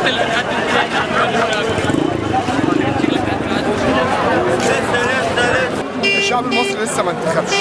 الشعب المصري لسه ما انتخبش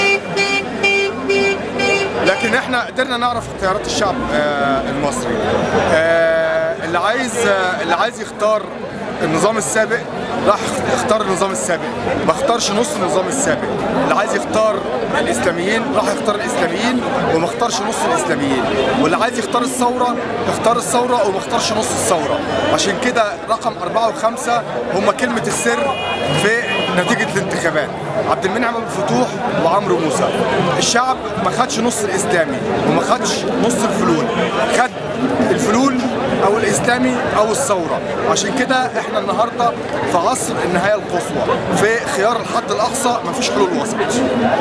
لكن احنا قدرنا نعرف اختيارات الشعب آه، المصري آه، اللي عايز آه، اللي عايز يختار النظام السابق راح يختار النظام السابق ما اختارش نص النظام السابق اللي عايز يختار الاسلاميين راح يختار الاسلاميين وما اختارش نص الاسلاميين واللي عايز يختار الثوره اختار الثوره وما اختارش نص الثوره عشان كده رقم أربعة وخمسة هم كلمة السر في نتيجة الانتخابات عبد المنعم ابو الفتوح وعمرو موسى الشعب ما خدش نص الاسلامي وما خدش نص الفلول خد الفلول او الاسلامي او الثوره عشان كده احنا النهارده في عصر النهايه القصوى في خيار الحد الاقصى مفيش حلول وسط